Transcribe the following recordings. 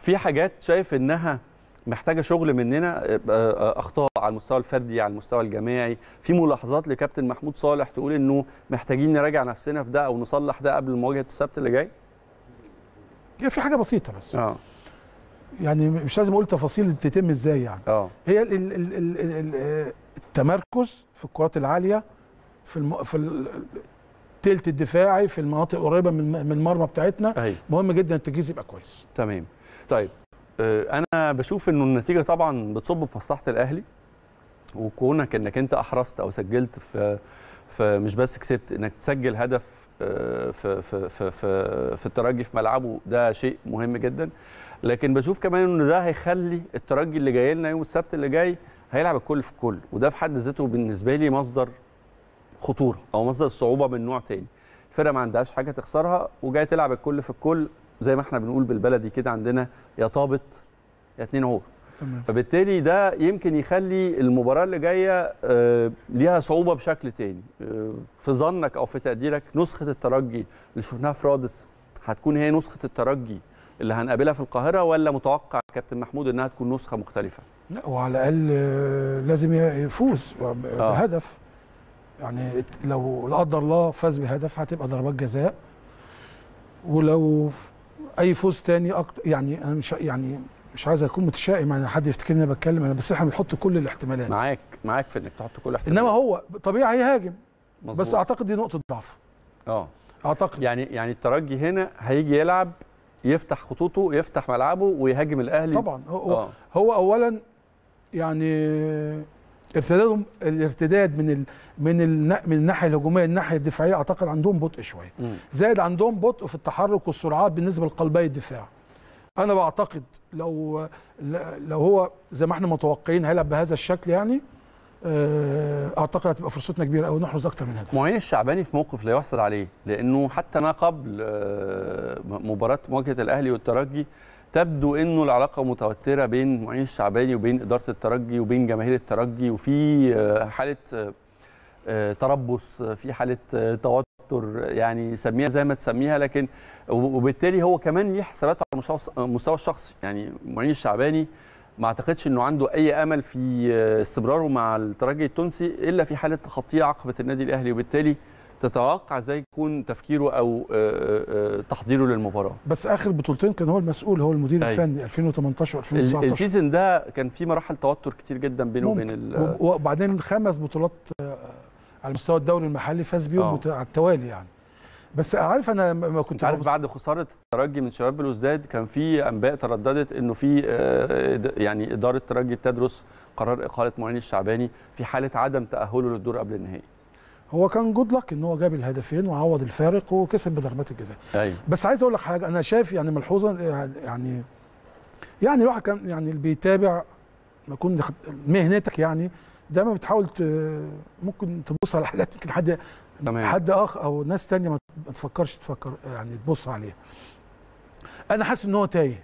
في حاجات شايف انها محتاجه شغل مننا آه، آه، اخطاء على المستوى الفردي على المستوى الجماعي في ملاحظات لكابتن محمود صالح تقول انه محتاجين نراجع نفسنا في ده او نصلح ده قبل مواجهه السبت اللي جاي هي في حاجه بسيطه بس اه يعني مش لازم اقول تفاصيل تتم ازاي يعني اه هي ال ال ال ال ال ال التمركز في الكرات العاليه في الم في ال- التلت الدفاعي في المناطق القريبه من من المرمى بتاعتنا ايوه مهم جدا التركيز يبقى كويس تمام طيب آه، انا بشوف انه النتيجه طبعا بتصب في مصلحه الاهلي وكونك انك انت احرزت او سجلت في في مش بس كسبت انك تسجل هدف آه، في في في في, في الترجي في ملعبه ده شيء مهم جدا لكن بشوف كمان انه ده هيخلي الترجي اللي جاي لنا يوم السبت اللي جاي هيلعب الكل في الكل وده في حد ذاته بالنسبه لي مصدر خطوره او مصدر صعوبه من نوع تاني الفرقه ما عندهاش حاجه تخسرها وجايه تلعب الكل في الكل زي ما احنا بنقول بالبلدي كده عندنا يا طابت يا اتنين عور تمام فبالتالي ده يمكن يخلي المباراه اللي جايه آه، ليها صعوبه بشكل تاني آه، في ظنك او في تقديرك نسخه الترجي اللي شفناها في رادس هتكون هي نسخه الترجي اللي هنقابلها في القاهره ولا متوقع كابتن محمود انها تكون نسخه مختلفه لا وعلى الاقل آه، لازم يفوز ب- آه. بهدف يعني لو لا قدر الله فاز بهدف هتبقى ضربات جزاء ولو اي فوز تاني أكتر يعني انا مش يعني مش عايز اكون متشائم يعني حد يفتكرني انا بتكلم انا بس احنا بنحط كل الاحتمالات معاك معاك في انك تحط كل احتمال انما هو طبيعي هيهاجم مظبوط. بس اعتقد دي نقطه ضعف اه اعتقد يعني يعني الترجي هنا هيجي يلعب يفتح خطوطه يفتح ملعبه ويهاجم الاهلي طبعا هو, اه هو اولا يعني ارتدادهم الارتداد من ال من ال من الناحيه الهجوميه الناحيه الدفاعيه اعتقد عندهم بطء شويه مم. زائد عندهم بطء في التحرك والسرعات بالنسبه لقلبي الدفاع انا بعتقد لو لو هو زي ما احنا متوقعين هيلعب بهذا الشكل يعني آه، اعتقد هتبقى فرصتنا كبيره قوي نحرز اكتر من هدف معين الشعباني في موقف لا يحسد عليه لانه حتى ما قبل آه، مباراه مواجهه الاهلي والترجي تبدو انه العلاقه متوتره بين معين الشعباني وبين اداره الترجي وبين جماهير الترجي وفي آه، حاله آه، آه، تربص آه، في حاله آه، توتر يعني سميها زي ما تسميها لكن وبالتالي هو كمان ليه حسابات على المستوى- المستوى الشخصي يعني معين الشعباني ما اعتقدش انه عنده اي امل في آه، استمراره مع الترجي التونسي الا في حاله تخطيه عقبه النادي الاهلي وبالتالي تتوقع ازاي يكون تفكيره او آه، آه، تحضيره للمباراه بس اخر بطولتين كان هو المسؤول هو المدير أيوة. الفني 2018 ال- و2019 السيزون ده كان في مراحل توتر كتير جدا بينه وبين ال- وب- وبعدين خمس بطولات آه، على مستوى الدوري المحلي فاز بيهم آه. مت- على التوالي يعني بس عارف انا ما ما كنت انت عارف ببص- بعد خساره الترجي من شباب بلوزداد كان في انباء ترددت انه في آه، إد- يعني اداره الترجي تدرس قرار اقاله معين الشعباني في حاله عدم تاهله للدور قبل النهائي هو كان جود لك ان هو جاب الهدفين وعوض الفارق وكسب بضربات الجزاء ايوه بس عايز اقول لك حاجه انا شايف يعني ملحوظه يعني يعني الواحد كان يعني اللي بيتابع ما يكون دخ- مهنتك يعني دايما بتحاول ت- ممكن تبص على حاجات يمكن حد تمام حد اخ او ناس تانية ما ما تفكرش تفكر يعني تبص عليها انا حاسس ان هو تايه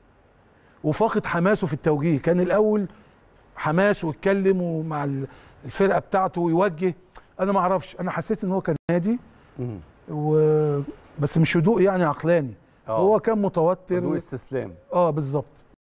وفاقد حماسه في التوجيه كان الاول حماس ويتكلم ومع ال- الفرقه بتاعته ويوجه انا ما اعرفش انا حسيت ان هو كان هادي مم. و... بس مش هدوء يعني عقلاني آه. هو كان متوتر هدوء و... استسلام اه بالظبط